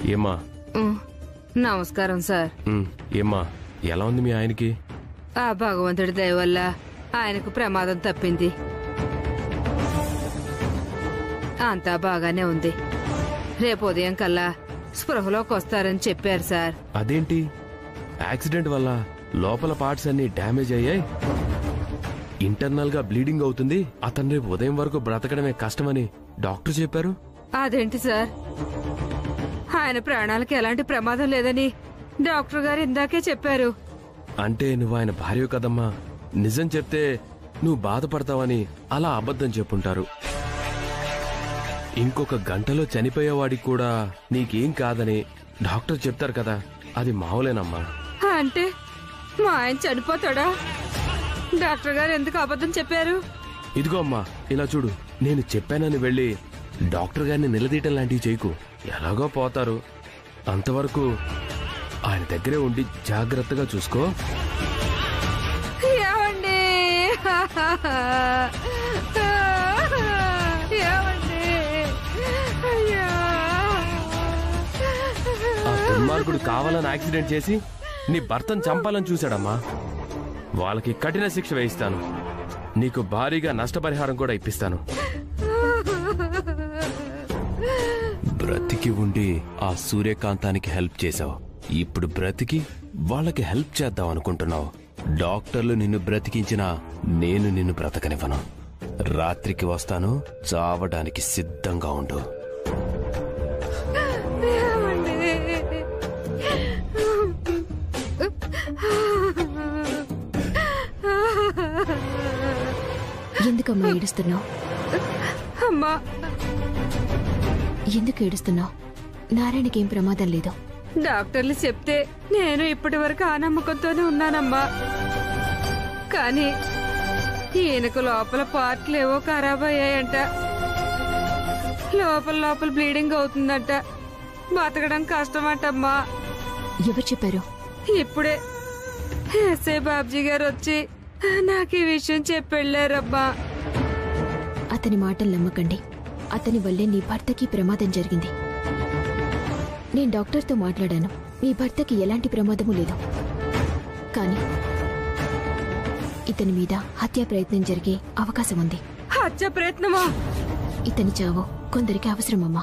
ఏమ్మా ఉమ్, నమస్కారం సార్ ఉమ్, ఏమ్మా ఎలా ఉంది మీ ఆయనకి ఆ భగవంతుడి దయ వల్ల ఆయనకు ప్రమాదం తప్పింది అంతా బాగానే ఉంది రేపు ఉదయం కల్లా స్పృహలోకి వస్తారని చెప్పారు సార్ అదేంటి యాక్సిడెంట్ వల్ల లోపల పార్ట్స్ అన్ని డ్యామేజ్ అయ్యాయి ఇంటర్నల్ గా బ్లీడింగ్ అవుతుంది అతను రేపు ఉదయం వరకు బ్రతకడమే కష్టమని డాక్టర్ చెప్పారు అదేంటి సార్ ఆయన ప్రాణాలకు ఎలాంటి ప్రమాదం లేదని డాక్టర్ గారు ఇందాకే చెప్పారు అంటే నువ్వు ఆయన భార్య కదమ్మా నిజం చెప్తే నువ్వు బాధపడతావని అలా అబద్ధం చెప్పుంటారు ఇంకొక గంటలో చనిపోయేవాడికి కూడా నీకేం కాదని డాక్టర్ చెప్తారు కదా అది మావులేనమ్మా అంటే మా ఆయన చనిపోతాడా డాక్టర్ గారు ఎందుకు అబద్ధం చెప్పారు ఇదిగో అమ్మా ఇలా చూడు నేను చెప్పానని వెళ్ళి డాక్టర్ గారిని నిలదీయటం లాంటివి చేయకు ఎలాగో పోతారు అంతవరకు ఆయన దగ్గరే ఉండి జాగ్రత్తగా చూసుకో ఏమండి ఏమండి అయ్యా ఆ దుర్మార్గుడు కావాలని యాక్సిడెంట్ చేసి నీ భర్తను చంపాలని చూశాడమ్మా వాళ్ళకి కఠిన శిక్ష వేయిస్తాను నీకు భారీగా నష్టపరిహారం కూడా ఇప్పిస్తాను బ్రతికి ఉండి ఆ సూర్యకాంతానికి హెల్ప్ చేశావు ఇప్పుడు బ్రతికి వాళ్ళకి హెల్ప్ చేద్దాం అనుకుంటున్నావు డాక్టర్లు నిన్ను బ్రతికించినా నేను నిన్ను బ్రతకనివ్వను రాత్రికి వస్తాను చావడానికి సిద్ధంగా ఉండు ఏమండి ఎందుకమ్మా ఏడుస్తున్నావు అమ్మా ఎందుకు ఏడుస్తున్నావు నారాయణకి ఏం ప్రమాదం లేదు డాక్టర్లు చెప్తే నేను ఇప్పటి వరకు ఆ నమ్మకంతోనే ఉన్నానమ్మా కానీ ఈయనకు లోపల పార్ట్లు ఏవో ఖరాబ్ అయ్యాయంట లోపల లోపల బ్లీడింగ్ అవుతుందంట బతకడం కష్టమంటమ్మా ఎవరు చెప్పారు ఇప్పుడే ఎస్ఐ బాబ్జీ గారు వచ్చి నాకు ఈ విషయం చెప్పి వెళ్ళారమ్మా అతని మాటలు నమ్మకండి అతని వల్లే నీ భర్తకి ప్రమాదం జరిగింది నేను డాక్టర్తో మాట్లాడాను మీ భర్తకి ఎలాంటి ప్రమాదము లేదు కానీ ఇతని మీద హత్యా ప్రయత్నం జరిగే అవకాశం ఉంది హత్య ప్రయత్నమా ఇతని చావు కొందరికి అవసరమమ్మా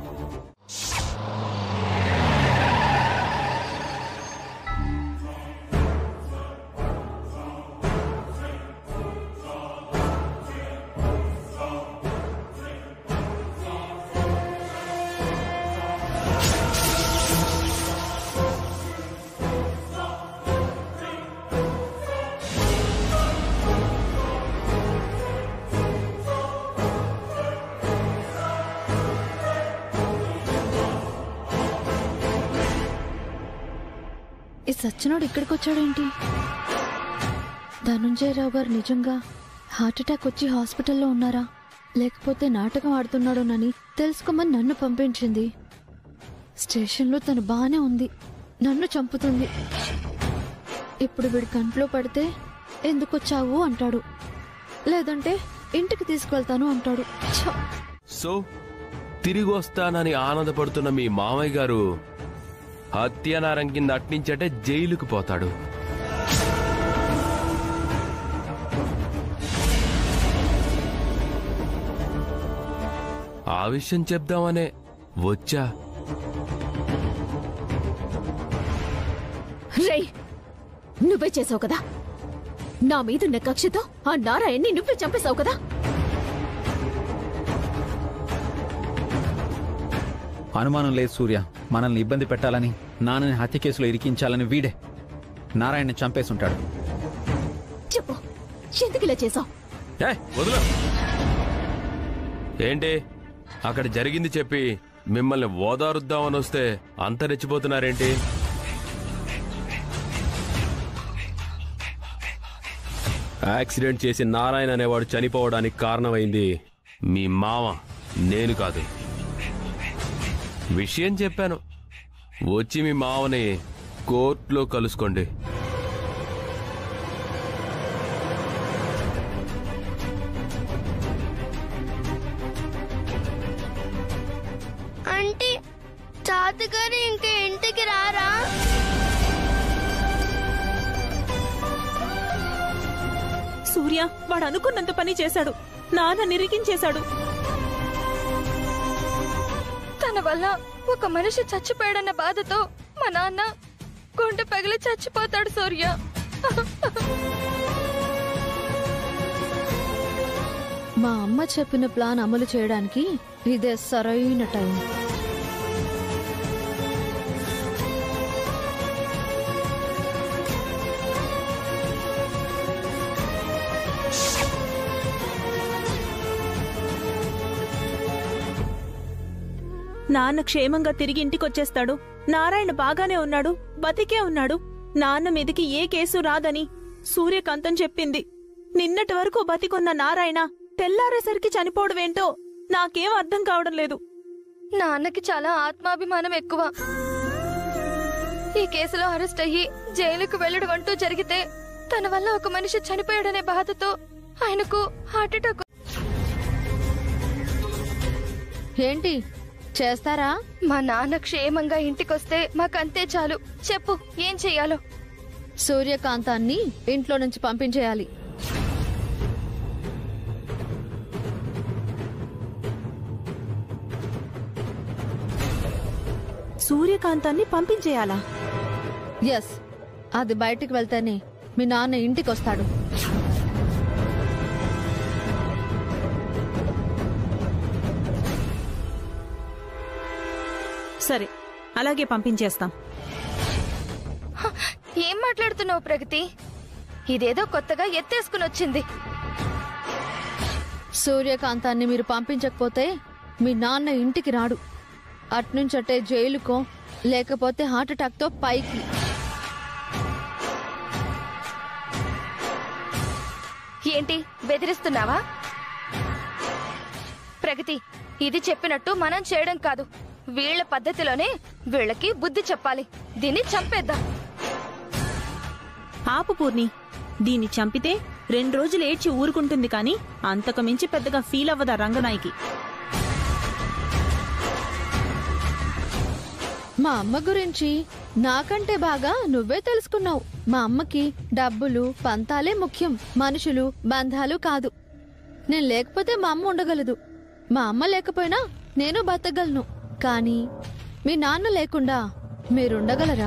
ఈ సచ్చినోడు ఇక్కడికి వచ్చాడేంటి ధనుంజయరావు గారు నిజంగా హార్ట్ అటాక్ వచ్చి హాస్పిటల్లో ఉన్నారా లేకపోతే నాటకం ఆడుతున్నాడోనని తెలుసుకోమని నన్ను పంపించింది స్టేషన్లో తను బానే ఉంది నన్ను చంపుతుంది ఇప్పుడు వీడి కంట్లో పడితే ఎందుకు వచ్చావు అంటాడు లేదంటే ఇంటికి తీసుకెళ్తాను అంటాడు ఛ! సో తిరిగి వస్తానని ఆనందపడుతున్న మీ మామయ్య గారు హత్యానారం కింద అట్నించటే జైలుకు పోతాడు ఆ విషయం చెప్దామనే వచ్చా రేయ్ నువ్వే చేసావు కదా నా మీదున్న కక్షతో ఆ నారాయణ్ని నువ్వే చంపేశావు కదా అనుమానం లేదు సూర్య మనల్ని ఇబ్బంది పెట్టాలని నాన్నని హత్య కేసులో ఇరికించాలని వీడే నారాయణని చంపేసుంటాడు చెప్పు ఎందుకు ఇలా చేసావు ఏయ్, వదిలు ఏంటి అక్కడ జరిగింది చెప్పి మిమ్మల్ని ఓదారుద్దామని వస్తే అంత రెచ్చిపోతున్నారేంటి యాక్సిడెంట్ చేసి నారాయణ అనేవాడు చనిపోవడానికి కారణమైంది మీ మామ నేను కాదు విషయం చెప్పాను వచ్చి మీ మావని కోర్టులో కలుసుకోండి ఆంటీ చాచా తాతగారు ఇంక ఇంటికి రారా సూర్య వాడు అనుకున్నంత పని చేశాడు నాన్న నిరికించేశాడు తన వల్ల ఒక మనిషి చచ్చిపోయాడన్న బాధతో మా నాన్న గుండె పగిలి చచ్చిపోతాడు సూర్య మా అమ్మ చెప్పిన ప్లాన్ అమలు చేయడానికి ఇదే సరైన టైం నాన్న క్షేమంగా తిరిగి ఇంటికొచ్చేస్తాడు నారాయణ బాగానే ఉన్నాడు బతికే ఉన్నాడు నాన్న మీదకి ఏ కేసు రాదని సూర్యకాంతం చెప్పింది నిన్నటి వరకు బతికున్న నారాయణ తెల్లారేసరికి చనిపోవడమేంటో నాకేం అర్థం కావడం లేదు నాన్నకి చాలా ఆత్మాభిమానం ఎక్కువ ఈ కేసులో అరెస్ట్ అయ్యి జైలుకు వెళ్ళడం అంటూ జరిగితే తన వల్ల ఒక మనిషి చనిపోయాడనే బాధతో ఆయనకు హార్ట్ అటాక్ ఏంటి చేస్తారా మా నాన్న క్షేమంగా ఇంటికొస్తే మాకంతే చాలు చెప్పు ఏం చెయ్యాలో సూర్యకాంతాన్ని ఇంట్లో నుంచి పంపించేయాలి సూర్యకాంతాన్ని పంపించేయాలా ఎస్ అది బయటికి వెళ్తేనే మీ నాన్న ఇంటికి వస్తాడు సరే అలాగే పంపించేస్తాం హ, ఏం మాట్లాడుతున్నావు ప్రగతి ఇదేదో కొత్తగా ఎత్తేసుకుని వచ్చింది సూర్యకాంతాన్ని మీరు పంపించకపోతే మీ నాన్న ఇంటికి రాడు అట్నుంచటే జైలుకో లేకపోతే హార్ట్ అటాక్ తో పైకి ఏంటి బెదిరిస్తున్నావా ప్రగతి ఇది చెప్పినట్టు మనం చేయడం కాదు వీళ్ళ పద్ధతిలోనే వీళ్ళకి బుద్ధి చెప్పాలి దీన్ని చంపేద్దాం ఆపు పూర్ణి దీన్ని చంపితే రెండు రోజులు ఏడ్చి ఊరుకుంటుంది కానీ అంతకు మించి పెద్దగా ఫీల్ అవ్వదా రంగనాయకి మా అమ్మ గురించి నాకంటే బాగా నువ్వే తెలుసుకున్నావు మా అమ్మకి డబ్బులు పంతాలే ముఖ్యం మనుషులు బంధాలు కాదు నేను లేకపోతే మా అమ్మ ఉండగలదు మా అమ్మ లేకపోయినా నేను బతకగలను కానీ మీ నాన్న లేకుండా మీరుండగలరా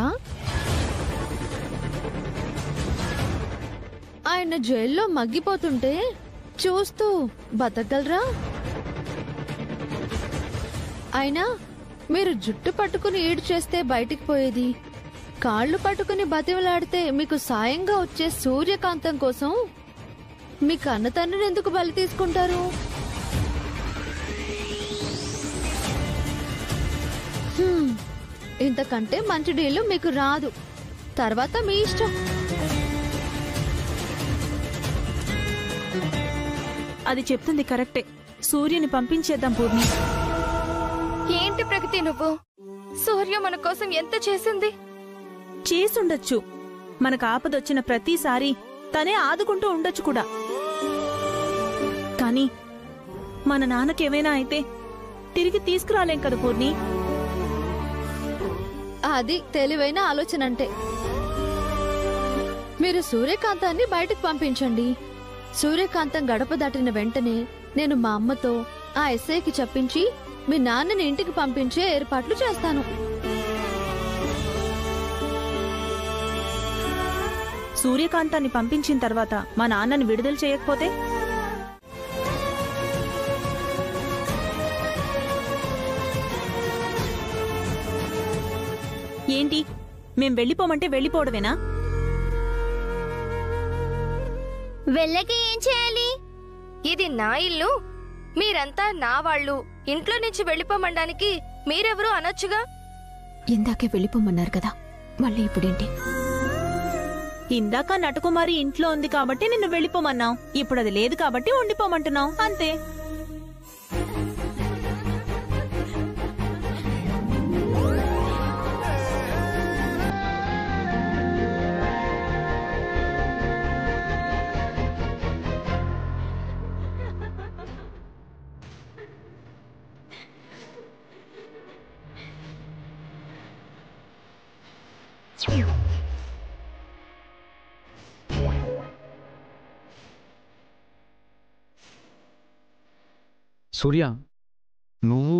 ఆయన జైల్లో మగ్గిపోతుంటే చూస్తూ బతకగలరా అయినా మీరు జుట్టు పట్టుకుని ఈడు చేస్తే బయటికి పోయేది కాళ్ళు పట్టుకుని బతిమలాడితే మీకు సాయంగా వచ్చే సూర్యకాంతం కోసం మీ కన్న తండ్రిని ఎందుకు బలి తీసుకుంటారు హ్మ్, ఇంతకంటే మంచి డీలు మీకు రాదు తర్వాత మీ ఇష్టం అది చెప్తుంది కరెక్టే సూర్యుని పంపించేద్దాం పూర్ణి ఏంటి ప్రగతి నువ్వు సూర్య మన కోసం ఎంత చేసింది చేసుండొచ్చు మనకు ఆపదొచ్చిన ప్రతిసారి తనే ఆదుకుంటూ ఉండొచ్చు కూడా కానీ మన నాన్నకేమైనా అయితే తిరిగి తీసుకురాలేం కదా పూర్ణి అది తెలివైన ఆలోచన అంటే మీరు సూర్యకాంతాన్ని బయటకు పంపించండి సూర్యకాంతం గడప దాటిన వెంటనే నేను మా అమ్మతో ఆ ఎస్ఐకి చెప్పించి మీ నాన్నని ఇంటికి పంపించే ఏర్పాట్లు చేస్తాను సూర్యకాంతాన్ని పంపించిన తర్వాత మా నాన్నని విడుదల చేయకపోతే ఏంటి మేం వెళ్ళిపోమంటే వెళ్ళిపోవడమేనా వెళ్ళక ఏం చేయాలి ఇది నా ఇల్లు మీరంతా నా వాళ్ళు ఇంట్లో నుంచి వెళ్ళిపోమనడానికి మీరెవరూ అనొచ్చుగా ఇందాకే వెళ్ళిపోమన్నారు కదా మళ్ళీ ఇప్పుడేంటి ఇందాక నటకుమారి ఇంట్లో ఉంది కాబట్టి నిన్ను వెళ్ళిపోమన్నావు ఇప్పుడు అది లేదు కాబట్టి ఉండిపోమంటున్నావు అంతే సూర్య నువ్వు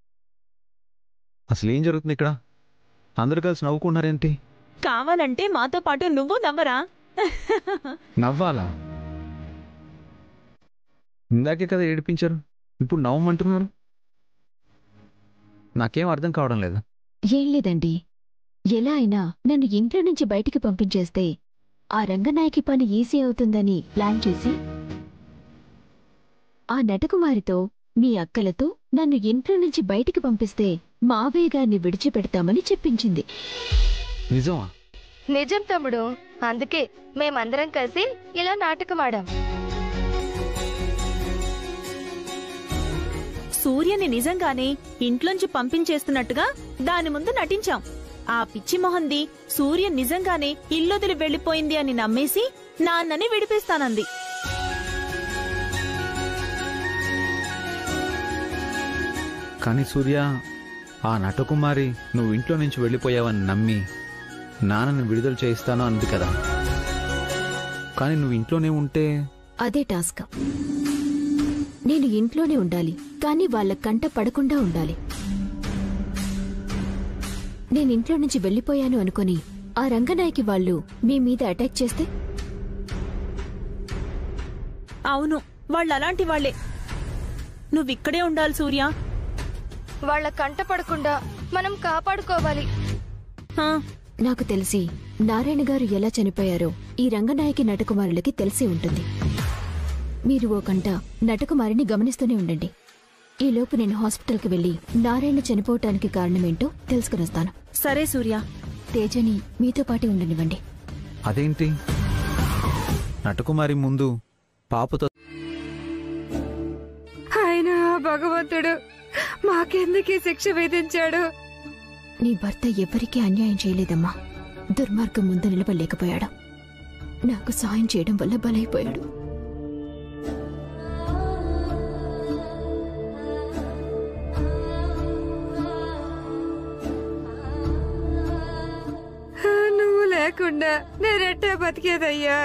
అసలు ఏం జరుగుతుంది ఇక్కడ అందరు కలిసి నవ్వుకున్నారేంటి కావాలంటే మాతో పాటు నువ్వు నవ్వరా నవ్వాలా ఇందాకే కదా ఏడిపించారు ఇప్పుడు నవ్వమంటున్నారు నాకేం అర్థం కావడం లేదు ఏం లేదండి ఎలా అయినా నన్ను ఇంట్లో నుంచి బయటికి పంపించేస్తే ఆ రంగనాయకి పని ఈజీ అవుతుందని ప్లాన్ చేసి ఆ నటకుమారితో మీ అక్కలతో నన్ను ఇంట్లో నుంచి బయటికి పంపిస్తే మావయ్య గారిని విడిచిపెడతామని చెప్పించింది నిజమా నిజం తమ్ముడు అందుకే మేమందరం కలిసి ఇలా నాటకం ఆడాం సూర్యని నిజంగానే ఇంట్లోంచి పంపించేస్తున్నట్టుగా దాని ముందు నటించాం ఆ పిచ్చి మొహంది సూర్య నిజంగానే ఇల్లొదిలి వెళ్ళిపోయింది అని నమ్మేసి నాన్నని విడిపిస్తానంది కానీ సూర్య ఆ నటకుమారి నువ్వు ఇంట్లో నుంచి వెళ్ళిపోయావని నమ్మి నాన్నని విడుదల చేయిస్తాను అంది కదా కానీ నువ్వు ఇంట్లోనే ఉంటే అదే టాస్క్ నేను ఇంట్లోనే ఉండాలి కానీ వాళ్ళ కంట పడకుండా ఉండాలి నేను ఇంట్లో నుంచి వెళ్ళిపోయాను అనుకొని ఆ రంగనాయకి వాళ్ళు మీ మీద అటాక్ చేస్తే అవును వాళ్ళు అలాంటి వాళ్లే నువ్విక్కడే ఉండాలి సూర్య వాళ్ళ కంట పడకుండా మనం కాపాడుకోవాలి హా, నాకు తెలిసి నారాయణ గారు ఎలా చనిపోయారో ఈ రంగనాయకి నటకుమారులకి తెలిసి ఉంటుంది మీరు ఓ కంట నటకుమారిని గమనిస్తూనే ఉండండి ఈలోపు నేను హాస్పిటల్కి వెళ్లి నారాయణ చనిపోవటానికి కారణమేంటో తెలుసుకుని వస్తాను సరే సూర్య తేజని మీతో పాటే ఉండనివ్వండి అదేంటి నటకుమారి ముందు పాపతో ఆయన భగవంతుడు మాకెందుకు ఈ శిక్ష విధించాడు నీ భర్త ఎవరికీ అన్యాయం చేయలేదమ్మా దుర్మార్గం ముందు నిలబడలేకపోయాడు నాకు సాయం చేయడం వల్ల బలైపోయాడు నువ్వు లేకుండా నేనెట్టా బతికేదయ్యా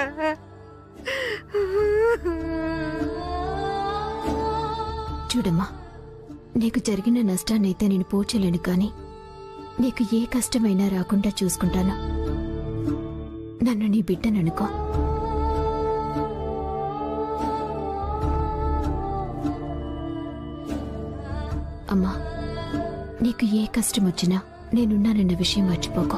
చూడమ్మా నీకు జరిగిన నష్టాన్నైతే నేను పోచలేను కానీ నీకు ఏ కష్టమైనా రాకుండా చూసుకుంటాను నన్ను నీ బిడ్డననుకో అమ్మా నీకు ఏ కష్టం వచ్చినా నేనున్నానన్న విషయం మర్చిపోకు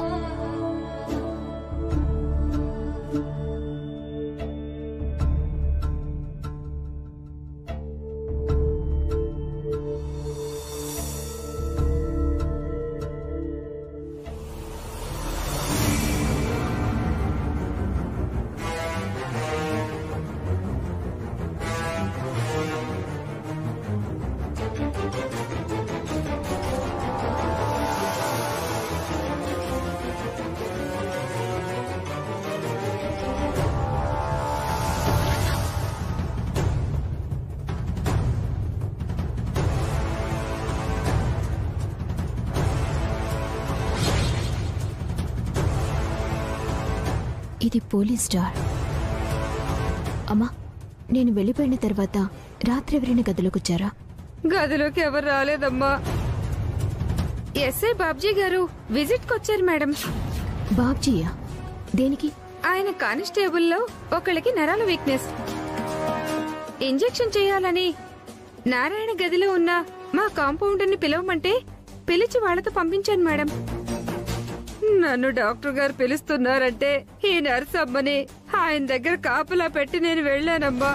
ఇది పోలీస్ స్టార్ అమ్మా నేను వెళ్ళిపోయిన తర్వాత రాత్రి ఎవరైనా గదిలోకొచ్చారా గదిలోకి ఎవరు రాలేదమ్మా ఎస్ఐ బాబ్జీ గారు విజిట్ కొచ్చారు మేడం బాబ్జీయా దేనికి ఆయన కానిస్టేబుల్లో ఒకళ్ళకి నరాల వీక్నెస్ ఇంజెక్షన్ చేయాలని నారాయణ గదిలో ఉన్న మా కాంపౌండర్ని పిలవమంటే పిలిచి వాళ్ళతో పంపించాను మేడం నన్ను డాక్టర్ గారు పిలుస్తున్నారంటే ఈ నర్స్ అమ్మని ఆయన దగ్గర కాపలా పెట్టి నేను వెళ్ళానమ్మా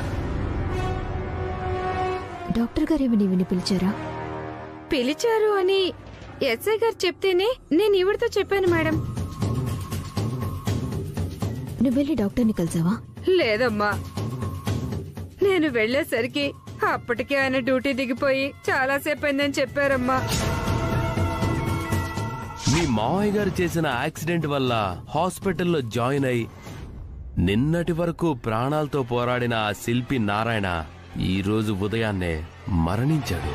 డాక్టర్ గారేమి నీవిని పిలిచారా పిలిచారు అని ఎస్ఐ గారు చెప్తేనే నేను ఈవిడతో చెప్పాను మేడం నువ్వు వెళ్ళి డాక్టర్ని కలిసావా లేదమ్మా నేను వెళ్ళేసరికి అప్పటికే ఆయన డ్యూటీ దిగిపోయి చాలాసేపు అయిందని చెప్పారమ్మా మీ మావయ్య గారు చేసిన యాక్సిడెంట్ వల్ల హాస్పిటల్లో జాయిన్ అయి నిన్నటి వరకు ప్రాణాలతో పోరాడిన ఆ శిల్పి నారాయణ ఈ రోజు ఉదయాన్నే మరణించాడు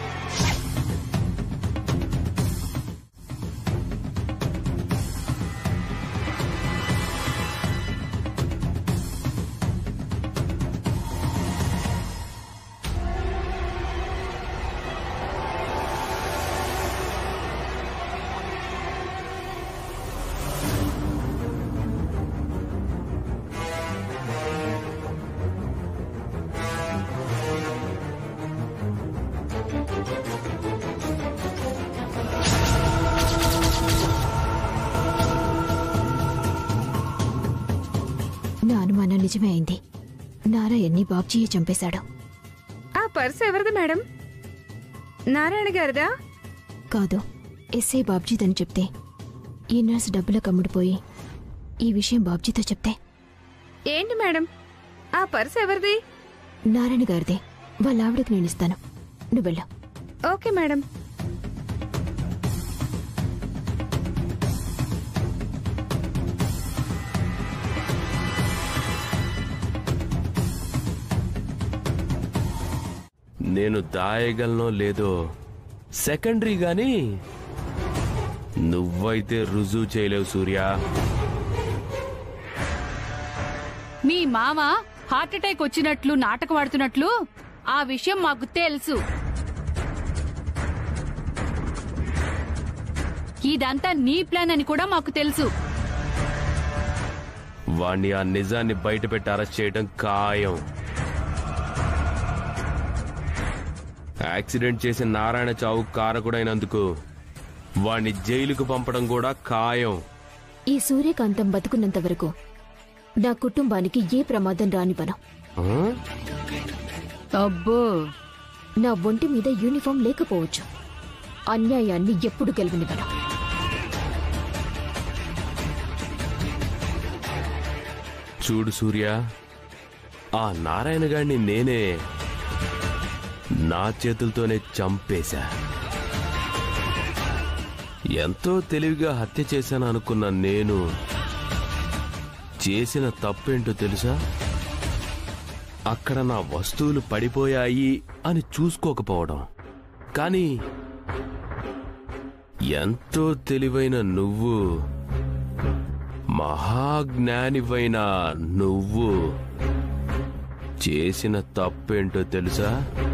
నిజమే అయింది నారాయణ్ని బాబ్జీయే చంపేశాడు ఆ పర్స్ ఎవరిది మేడం నారాయణ గారిదా కాదు ఎస్ఐ బాబ్జీదని చెప్తే ఈ నర్స్ డబ్బులకు అమ్ముడుపోయి ఈ విషయం బాబ్జీతో చెప్తే ఏంటి మేడం ఆ పర్స్ ఎవరిది నారాయణ గారిదే వాళ్ళ ఆవిడకి నేను ఇస్తాను నువ్వు వెళ్ళు ఓకే మేడం నేను దాయగలనో లేదో సెకండరీ గాని నువ్వైతే రుజువు చేయలేవు సూర్య మీ మామ హార్ట్ అటాక్ వచ్చినట్లు నాటకం ఆడుతున్నట్లు ఆ విషయం మాకు తెలుసు ఇదంతా నీ ప్లాన్ అని కూడా మాకు తెలుసు వాణ్ణి ఆ నిజాన్ని బయటపెట్టి అరెస్ట్ చేయడం ఖాయం యాక్సిడెంట్ చేసిన నారాయణ చావు కారకుడైనందుకు వాణ్ణి జైలుకు పంపడం కూడా ఖాయం ఈ సూర్యకాంతం బతుకున్నంత వరకు నా కుటుంబానికి ఏ ప్రమాదం రానివ్వను ఆ? అబ్బో నా ఒంటి మీద యూనిఫామ్ లేకపోవచ్చు అన్యాయాన్ని ఎప్పుడు గెలవనివ్వను చూడు సూర్య ఆ నారాయణ గారిని నేనే నా చేతులతోనే చంపేశా ఎంతో తెలివిగా హత్య చేశాను అనుకున్న నేను చేసిన తప్పేంటో తెలుసా అక్కడ నా వస్తువులు పడిపోయాయి అని చూసుకోకపోవడం కానీ ఎంతో తెలివైన నువ్వు మహాజ్ఞానివైన నువ్వు చేసిన తప్పేంటో తెలుసా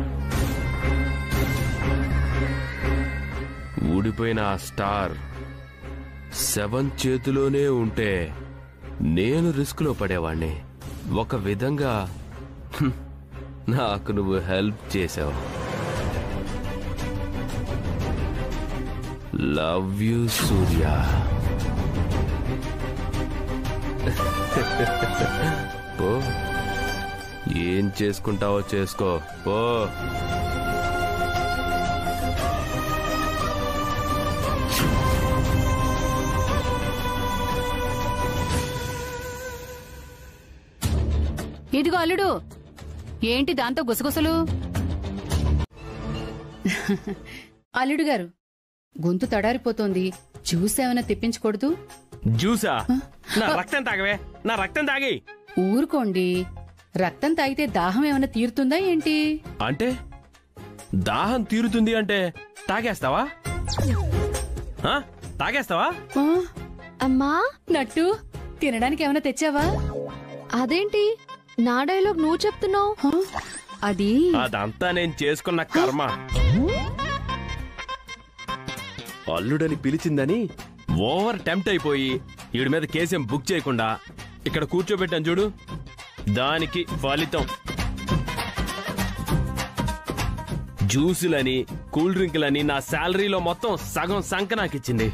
ఊడిపోయిన ఆ స్టార్ సెవెన్ చేతిలోనే ఉంటే నేను రిస్క్లో పడేవాణ్ణి ఒక విధంగా హ్మ్, నాకు నువ్వు హెల్ప్ చేసావు లవ్ యూ సూర్య పో ఏం చేసుకుంటావో చేసుకో పో ఇదిగో అల్లుడు ఏంటి దాంతో గుసగుసలు అల్లుడు గారు గొంతు తడారిపోతోంది జ్యూస్ ఏమైనా తెప్పించకూడదు జ్యూసా నా రక్తం తాగవే నా రక్తం తాగి ఊరుకోండి రక్తం తాగితే దాహం ఏమైనా తీరుతుందా ఏంటి అంటే దాహం తీరుతుంది అంటే తాగేస్తావా ఆ? తాగేస్తావా ఆ, అమ్మా నట్టు తినడానికి ఏమైనా తెచ్చావా అదేంటి నా డైలాగ్ నువ్వు చెప్తున్నావు ఆ, అది అదంతా నేను చేసుకున్న కర్మ అల్లుడని పిలిచిందని ఓవర్ టెంప్ట్ అయిపోయి ఈడి మీద కేసేం బుక్ చేయకుండా ఇక్కడ కూర్చోబెట్టాను చూడు దానికి ఫలితం జ్యూసులని కూల్ డ్రింకులని నా శాలరీలో మొత్తం సగం సంక నాకిచ్చింది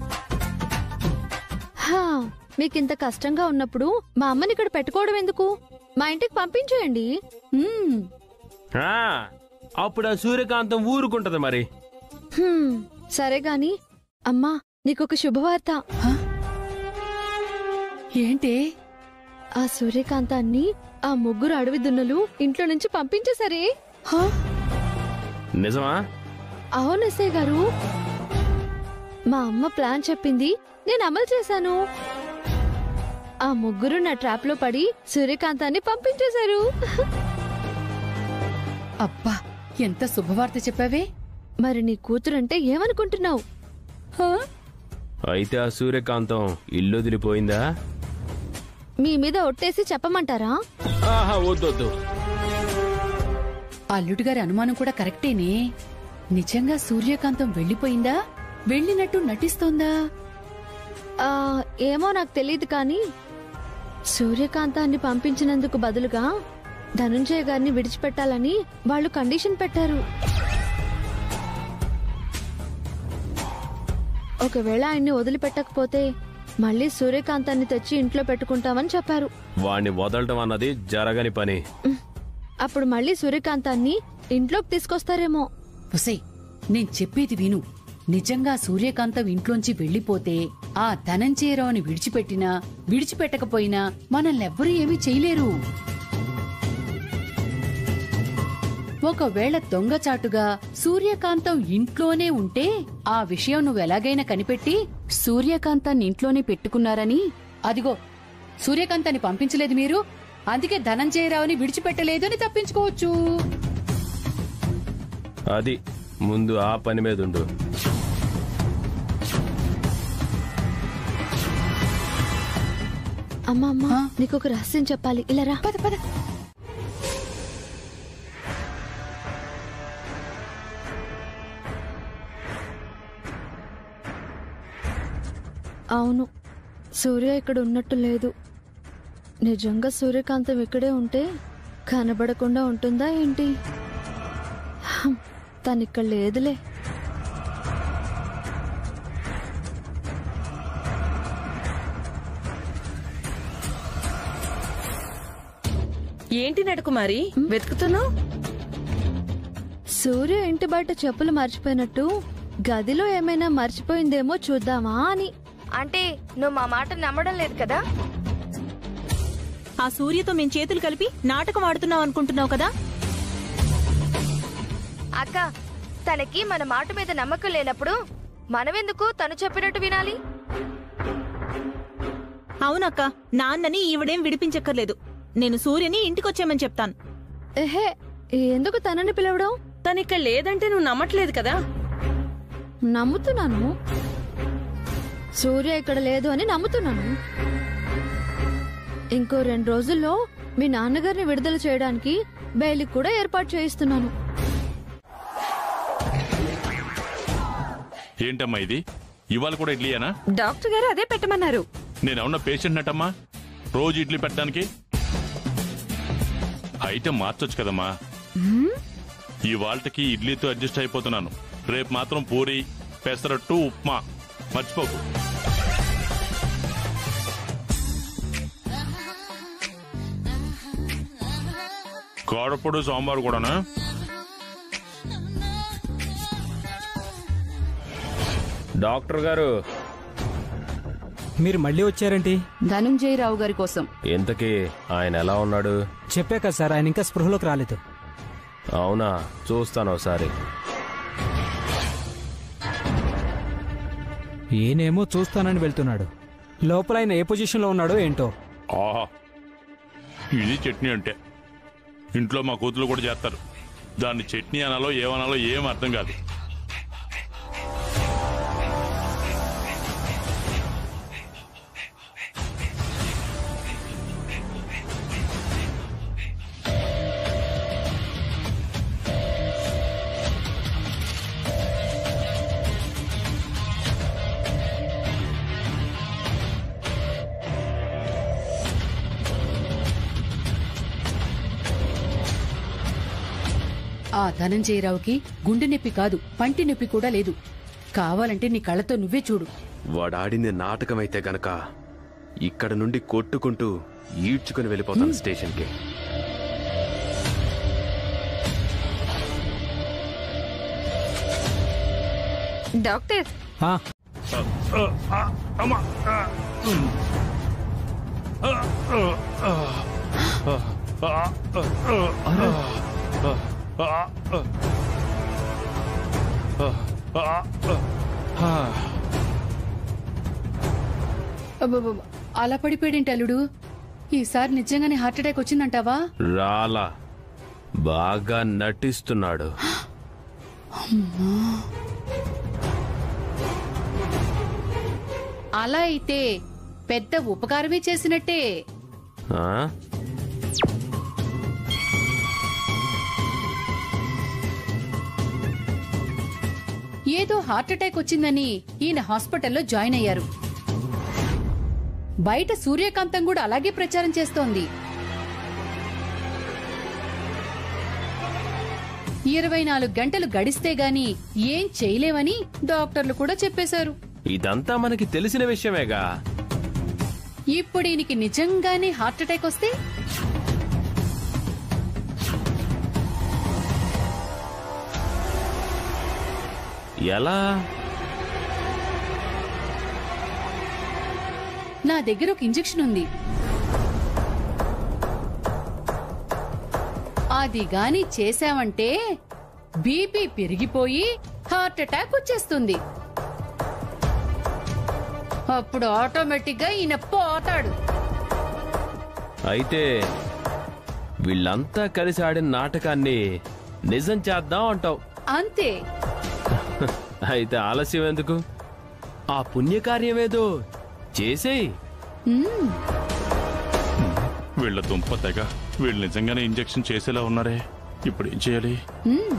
హా, మీకింత కష్టంగా ఉన్నప్పుడు మా అమ్మని ఇక్కడ పెట్టుకోవడం ఎందుకు మా ఇంటికి పంపించేయండి మ్మ్, ఆ, అప్పుడు ఆ సూర్యకాంతం ఊరుకుంటది మరి హ్మ్, సరే గాని అమ్మా నీకొక శుభవార్త ఏంటి ఆ సూర్యకాంతాన్ని ఆ ముగ్గురు అడవి దున్నలు ఇంట్లో నుంచి పంపించేసరే హా, నిజమా అవును ఎస్ఐ గారు మా అమ్మ ప్లాన్ చెప్పింది నేను అమలు చేశాను ఆ ముగ్గురు నా ట్రాప్ లో పడి సూర్యకాంతాన్ని పంపించేశారు అబ్బా ఎంత శుభవార్త చెప్పావే మరి నీ కూతురంటే ఏమనుకుంటున్నావు హా, అయితే ఆ సూర్యకాంతం ఇల్లు వదిలిపోయిందా మీ మీద ఒట్టేసి చెప్పమంటారా ఆహా వద్దొద్దు అల్లుడు గారి అనుమానం కూడా కరెక్టేనే నిజంగా సూర్యకాంతం వెళ్ళిపోయిందా వెళ్ళినట్టు నటిస్తోందా ఆ, ఏమో నాకు తెలియదు కానీ సూర్యకాంతాన్ని పంపించినందుకు బదులుగా ధనుంజయ గారిని విడిచిపెట్టాలని వాళ్ళు కండిషన్ పెట్టారు ఒకవేళ ఆయన్ని వదిలిపెట్టకపోతే మళ్ళీ సూర్యకాంతాన్ని తెచ్చి ఇంట్లో పెట్టుకుంటామని చెప్పారు వాణ్ణి వదలటం అన్నది జరగని పని అప్పుడు మళ్ళీ సూర్యకాంతాన్ని ఇంట్లోకి తీసుకొస్తారేమో ఉసై నేను చెప్పేది విను నిజంగా సూర్యకాంతం ఇంట్లోంచి వెళ్లిపోతే ఆ ధనంజయరావుని విడిచిపెట్టినా విడిచిపెట్టకపోయినా మనల్నెవ్వరూ ఏమీ చేయలేరు ఒకవేళ దొంగచాటుగా సూర్యకాంతం ఇంట్లోనే ఉంటే ఆ విషయం నువ్వు ఎలాగైనా కనిపెట్టి సూర్యకాంతాన్ని ఇంట్లోనే పెట్టుకున్నారని అదిగో సూర్యకాంతాన్ని పంపించలేదు మీరు అందుకే ధనంజయరావుని విడిచిపెట్టలేదు అని తప్పించుకోవచ్చు అది ముందు ఆ పని మీద ఉండు అమ్మా అమ్మా నీకు ఒక రహస్యం చెప్పాలి ఇలా రా పద పద అవును సూర్య ఇక్కడ ఉన్నట్టు లేదు నిజంగా సూర్యకాంతం ఇక్కడే ఉంటే కనబడకుండా ఉంటుందా ఏంటి హం, తనిక్కడ లేదులే ఏంటి నడుకుమారి వెతుకుతున్నావు సూర్య ఇంటి బయట చెప్పులు మర్చిపోయినట్టు గదిలో ఏమైనా మర్చిపోయిందేమో చూద్దామా అని అంటే నువ్వు మా మాట నమ్మడం లేదు కదా ఆ సూర్యతో మేం చేతులు కలిపి నాటకం ఆడుతున్నావు అనుకుంటున్నావు కదా అక్క తనకి మన మాట మీద నమ్మకం లేనప్పుడు మనమెందుకు తను చెప్పినట్టు వినాలి అవునక్క నాన్నని ఈవిడేం విడిపించక్కర్లేదు నేను సూర్యని ఇంటికొచ్చామని చెప్తాను ఎహే ఎందుకు తనని పిలవడం తనిక్కడ లేదంటే నువ్వు నమ్మట్లేదు కదా నమ్ముతున్నాను సూర్య ఇక్కడ లేదు అని నమ్ముతున్నాను ఇంకో రెండు రోజుల్లో మీ నాన్నగారిని విడుదల చేయడానికి బెయిల్ కూడా ఏర్పాటు చేయిస్తున్నాను ఏంటమ్మా ఇది ఇవాళ కూడా ఇడ్లీయేనా డాక్టర్ గారు అదే పెట్టమన్నారు నేనేమన్నా పేషెంట్ నటమ్మా రోజు ఇడ్లీ పెట్టడానికి ఐటెం మార్చొచ్చు కదమ్మా ఇవాళకి ఇడ్లీతో అడ్జస్ట్ అయిపోతున్నాను రేపు మాత్రం పూరి పెసరట్టు ఉప్మా మర్చిపోకు కారపొడి సాంబార్ కూడానా డాక్టర్ గారు మీరు మళ్ళీ వచ్చారేంటి ధనంజయరావు గారి కోసం ఇంతకీ ఆయన ఎలా ఉన్నాడు చెప్పా కదా సార్ ఆయన ఇంకా స్పృహలోకి రాలేదు అవునా చూస్తాను ఒకసారి ఈయనేమో చూస్తానని వెళ్తున్నాడు లోపల ఆయన ఏ పొజిషన్లో ఉన్నాడో ఏంటో ఆహా ఇది చట్నీ అంటే ఇంట్లో మా కూతురు కూడా చేస్తారు దాన్ని చట్నీ అనాలో ఏమనాలో ఏం అర్థం కాదు ఆ ధనంజయరావుకి గుండె నొప్పి కాదు పంటి నొప్పి కూడా లేదు కావాలంటే నీ కళ్ళతో నువ్వే చూడు వాడాడింది నాటకమైతే గనక ఇక్కడ నుండి కొట్టుకుంటూ ఈడ్చుకుని వెళ్ళిపోతాను స్టేషన్కి డాక్టర్ ఆ, అమ్మా అబ్బబ్బబ్బ, అలా పడిపోయాడేంటి అల్లుడు ఈసారి నిజంగానే హార్ట్ అటాక్ వచ్చిందంటావా రాలా బాగా నటిస్తున్నాడు అలా అయితే పెద్ద ఉపకారమే చేసినట్టే ఆ? ఏదో హార్ట్ అటాక్ వచ్చిందని ఈయన హాస్పిటల్లో జాయిన్ అయ్యారు బయట సూర్యకాంతం కూడా అలాగే ప్రచారం చేస్తోంది ఇరవై నాలుగు గంటలు గడిస్తే గాని ఏం చేయలేవని డాక్టర్లు కూడా చెప్పేశారు ఇదంతా మనకి తెలిసిన విషయమేగా ఇప్పుడు ఈయనకి నిజంగానే హార్ట్ అటాక్ వస్తే ఎలా నా దగ్గర ఒక ఇంజెక్షన్ ఉంది అది గాని చేశావంటే బీపీ పెరిగిపోయి హార్ట్ అటాక్ వచ్చేస్తుంది అప్పుడు ఆటోమేటిక్ గా ఈయన పోతాడు అయితే వీళ్ళంతా కలిసి ఆడిన నాటకాన్ని నిజం చేద్దాం అంటావు అంతే అయితే ఆలస్యం ఎందుకు ఆ పుణ్యకార్యమేదో చేసేయ్ మ్మ్. వీళ్ళ దుంప తెగ వీళ్ళు నిజంగానే ఇంజెక్షన్ చేసేలా ఉన్నారే ఇప్పుడు ఏం చేయాలి మ్మ్.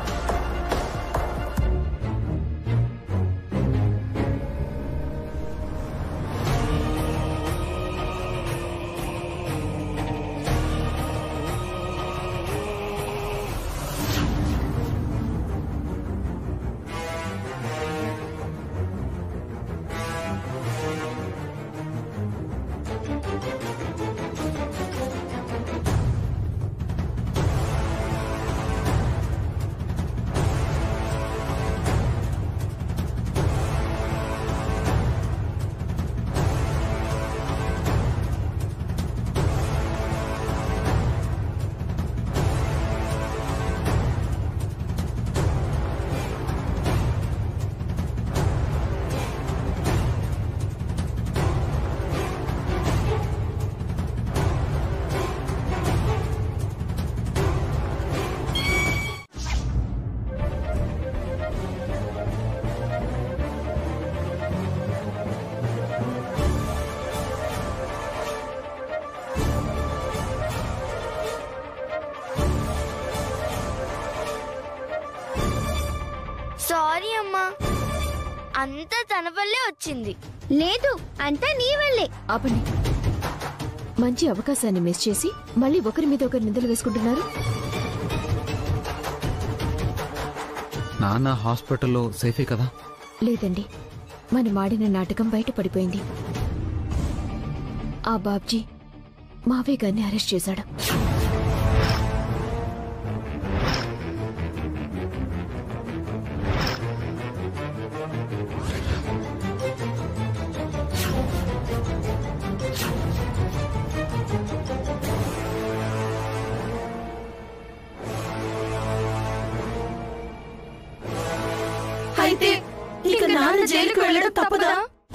సారీ అమ్మా అంతా తన వల్లే వచ్చింది లేదు అంతా నీ వల్లే ఆపండి మంచి అవకాశాన్ని మిస్ చేసి మళ్ళీ ఒకరి మీద ఒకరు నిందలు వేసుకుంటున్నారు నాన్న హాస్పిటల్లో సేఫే కదా లేదండి మనం ఆడిన నాటకం బయట పడిపోయింది ఆ బాబ్జీ మావే గారిని అరెస్ట్ చేశాడు అయితే ఇక నాన్న జైలుకు వెళ్ళడం తప్పదా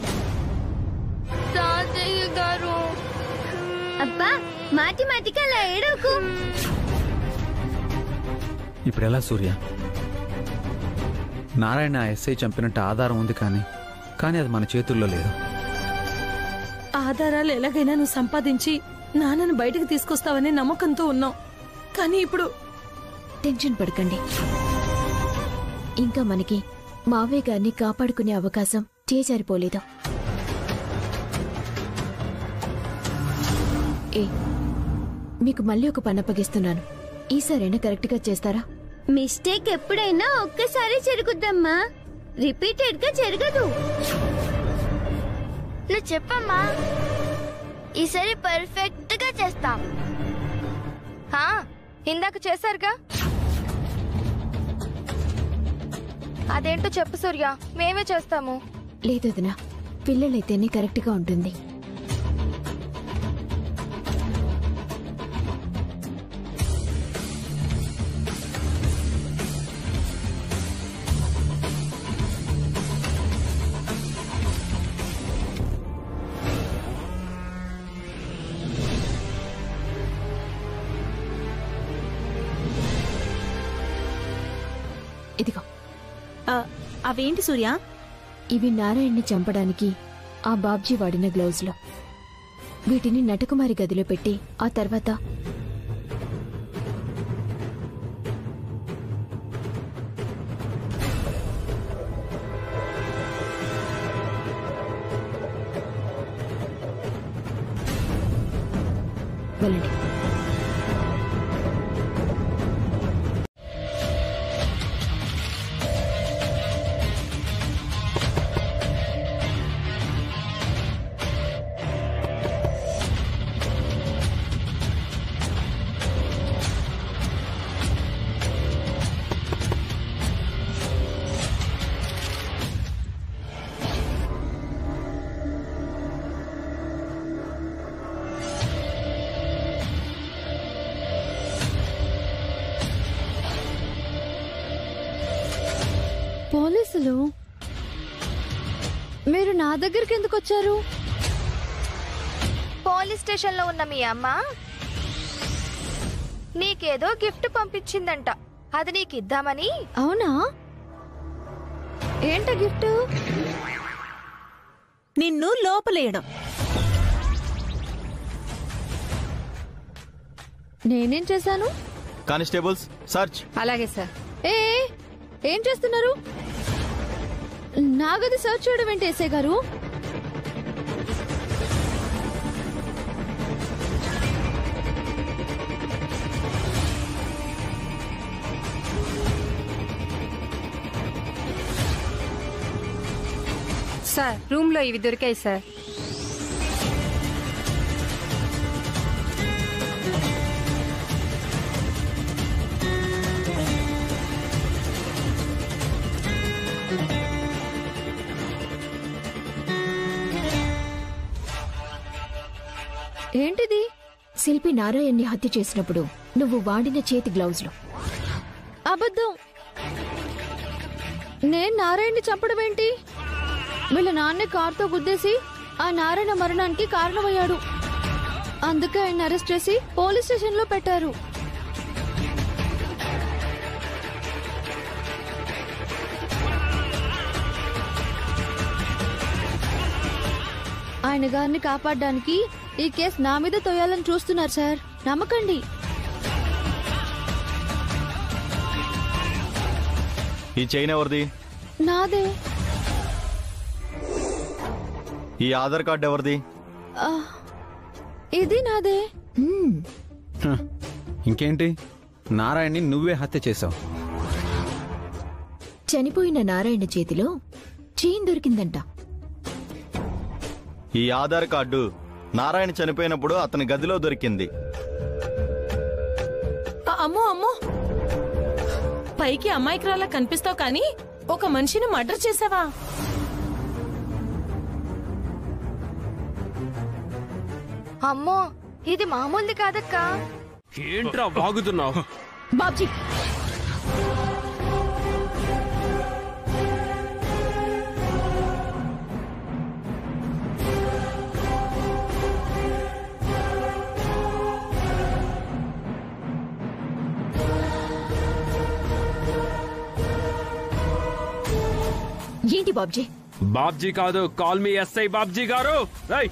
తాతయ్య గారు అబ్బా మాటి మాటికి అలా ఏడవకు ఇప్పుడు ఎలా సూర్య నారాయణ ఎస్ఐ చంపినట్టు ఆధారం ఉంది కానీ కానీ అది మన చేతుల్లో లేదు ఆధారాలు ఎలాగైనా నువ్వు సంపాదించి నాన్నను బయటకు తీసుకొస్తావనే నమ్మకంతో ఉన్నావు కానీ ఇప్పుడు టెన్షన్ పడకండి ఇంకా మనకి మావే గారిని కాపాడుకునే అవకాశం చేజారిపోలేదు ఏ మీకు మళ్ళీ ఒక పని అప్పగిస్తున్నాను ఈసారైనా కరెక్ట్ గా చేస్తారా మిస్టేక్ ఎప్పుడైనా ఒక్కసారి జరుగుద్దమ్మా రిపీటెడ్ గా జరగదు నువ్వు చెప్పమ్మా ఈసారి పర్ఫెక్ట్ గా చేస్తాం హా, ఇందాక చేశారుగా అదేంటో చెప్పు సూర్య మేమే చేస్తాము లేదు వదినా పిల్లలైతేనే కరెక్ట్ గా ఉంటుంది ఇదిగో ఆ, అవేంటి సూర్య ఇవి నారాయణ్ని చంపడానికి ఆ బాబ్జీ వాడిన గ్లౌజ్లో వీటిని నటకుమారి గదిలో పెట్టి ఆ తర్వాత వెళ్ళండి పోలీసులు మీరు నా దగ్గరికి ఎందుకు వచ్చారు పోలీస్ స్టేషన్ లో ఉన్న మీ అమ్మ నీకేదో గిఫ్ట్ పంపించిందంట అది నీకు ఇద్దామని అవునా ఏంట గిఫ్ట్ నిన్ను లోపలేయడం నేనేం చేశాను కానిస్టేబుల్స్ సర్చ్ అలాగే సార్ ఏ ఏం చేస్తున్నారు నా గది సర్చ్ చేయడం ఏంటి ఎస్ఐ గారు సార్ రూమ్ లో ఇవి దొరికాయి సార్ ఏంటిది శిల్పి నారాయణ్ని హత్య చేసినప్పుడు నువ్వు వాడిన చేతి గ్లౌజ్లు అబద్ధం నేను నారాయణని చంపడం ఏంటి వీళ్ళ నాన్నే కారుతో గుద్దేసి ఆ నారాయణ మరణానికి కారణమయ్యాడు అందుకే ఆయన అరెస్ట్ చేసి పోలీస్ స్టేషన్ లో పెట్టారు ఆయన గారిని కాపాడడానికి ఈ కేసు నా మీద తోయాలని చూస్తున్నారు సార్ నమ్మకండి ఈ చైన్ ఎవరిది నాదే ఈ ఆధార్ కార్డు ఎవరిది ఆ, ఇది నాదే హ, ఇంకేంటి నారాయణ్ని నువ్వే హత్య చేశావు చనిపోయిన నారాయణ చేతిలో చైన్ దొరికిందంట ఈ ఆధార్ కార్డు నారాయణ చనిపోయినప్పుడు అతని గదిలో దొరికింది ఆ, అమ్మో అమ్మో పైకి అమాయకురాలా కనిపిస్తావు కానీ ఒక మనిషిని మర్డర్ చేసావా అమ్మో ఇది మామూలుది కాదక్కా ఏంట్రా వాగుతున్నావు బాబ్జీ ఏంటి బాబ్జీ బాబ్జీ కాదు కాల్ మీ ఎస్ఐ బాబ్జీ గారు రేయ్.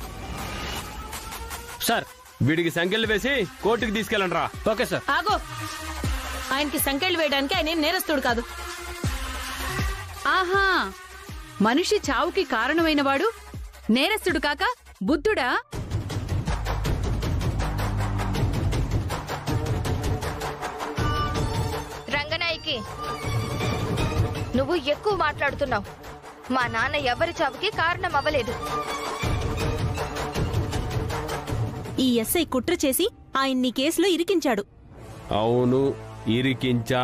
సార్ వీడికి సంఖ్యలు వేసి కోర్టుకి తీసుకెళ్ళండి రా ఓకే సార్ ఆగో ఆయనకి సంకెళ్ళు వేయడానికి ఆయన ఏం నేరస్తుడు కాదు ఆహా మనిషి చావుకి కారణమైన వాడు నేరస్తుడు కాక బుద్ధుడా రంగనాయకి నువ్వు ఎక్కువ మాట్లాడుతున్నావు మా నాన్న ఎవరి చావుకి కారణం అవ్వలేదు ఈ ఎస్ఐ కుట్ర చేసి ఆయన్ని కేసులో ఇరికించాడు అవును ఇరికించా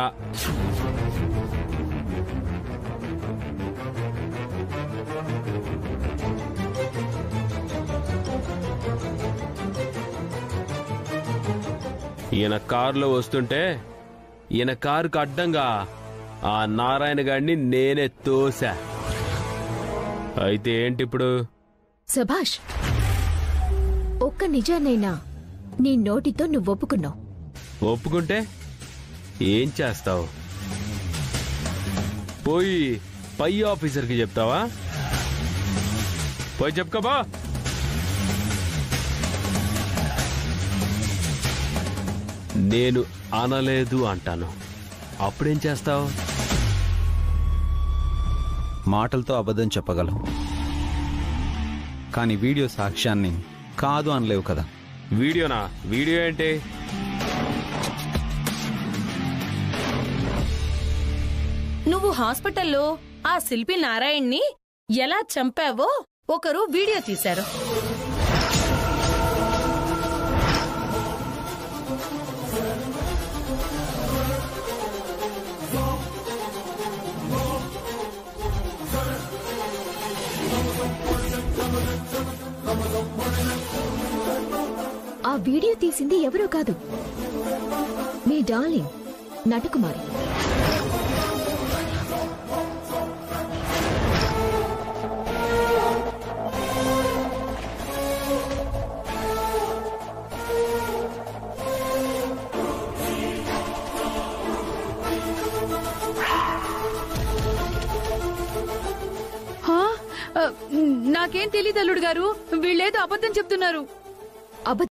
ఈయన కారులో వస్తుంటే ఈయన కారుకు అడ్డంగా ఆ నారాయణ గారిని నేనే తోసా అయితే ఏంటి ఇప్పుడు సభాష్ ఒక్క నిజాన్నైనా నీ నోటితో నువ్వు ఒప్పుకున్నావు ఒప్పుకుంటే ఏం చేస్తావు పోయి పై ఆఫీసర్కి చెప్తావా పోయి చెప్పుకోబా నేను అనలేదు అంటాను అప్పుడేం చేస్తావు మాటలతో అబద్ధం చెప్పగలం కానీ వీడియో సాక్ష్యాన్ని కాదు అనలేవు కదా వీడియోనా వీడియో ఏంటి నువ్వు హాస్పిటల్లో ఆ శిల్పి నారాయణ్ని ఎలా చంపావో ఒకరు వీడియో తీశారు ఆ వీడియో తీసింది ఎవరో కాదు మీ డార్లింగ్ నటకుమారి ఆ, నాకేం తెలియదు అల్లుడు గారు వీళ్ళేదో అబద్ధం చెప్తున్నారు